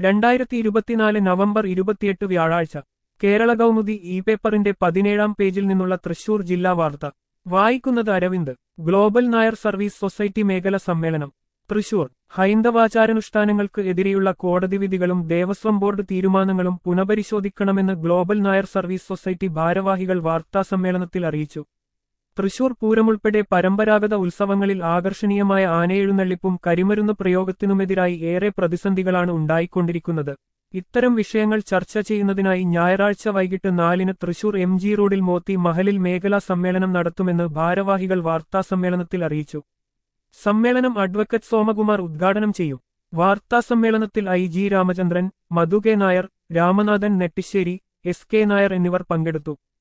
രണ്ടായിരത്തി ഇരുപത്തിനാല് നവംബർ ഇരുപത്തിയെട്ട് വ്യാഴാഴ്ച കേരള കൗമുദി ഇ പേപ്പറിന്റെ പതിനേഴാം പേജിൽ നിന്നുള്ള തൃശൂർ ജില്ലാ വാർത്ത വായിക്കുന്നത് Aravind Global Nair Service Society മേഖല സമ്മേളനം തൃശൂർ ഹൈന്ദവാചാരാനുഷ്ഠാനങ്ങൾക്ക് എതിരെയുള്ള കോടതി വിധികളും ദേവസ്വം ബോർഡ് തീരുമാനങ്ങളും പുനഃപരിശോധിക്കണമെന്ന് ഗ്ലോബൽ നായർ സർവീസ് സൊസൈറ്റി ഭാരവാഹികൾ വാർത്താസമ്മേളനത്തിൽ അറിയിച്ചു തൃശൂർ പൂരമുൾപ്പെടെ പരമ്പരാഗത ഉത്സവങ്ങളിൽ ആകർഷണീയമായ ആനയെഴുന്നള്ളിപ്പും കരിമരുന്ന് പ്രയോഗത്തിനുമെതിരായി ഏറെ പ്രതിസന്ധികളാണ് ഉണ്ടായിക്കൊണ്ടിരിക്കുന്നത് ഇത്തരം വിഷയങ്ങൾ ചർച്ച ചെയ്യുന്നതിനായി ഞായറാഴ്ച വൈകിട്ട് നാലിന് തൃശൂർ എം ജി റോഡിൽ മോത്തി മഹലിൽ മേഖലാ സമ്മേളനം നടത്തുമെന്ന് ഭാരവാഹികൾ വാർത്താസമ്മേളനത്തിൽ അറിയിച്ചു സമ്മേളനം അഡ്വക്കറ്റ് സോമകുമാർ ഉദ്ഘാടനം ചെയ്യും വാർത്താസമ്മേളനത്തിൽ I G Ramachandran Madhu K Nair Ramanathan Nettissery S K Nair എന്നിവർ പങ്കെടുത്തു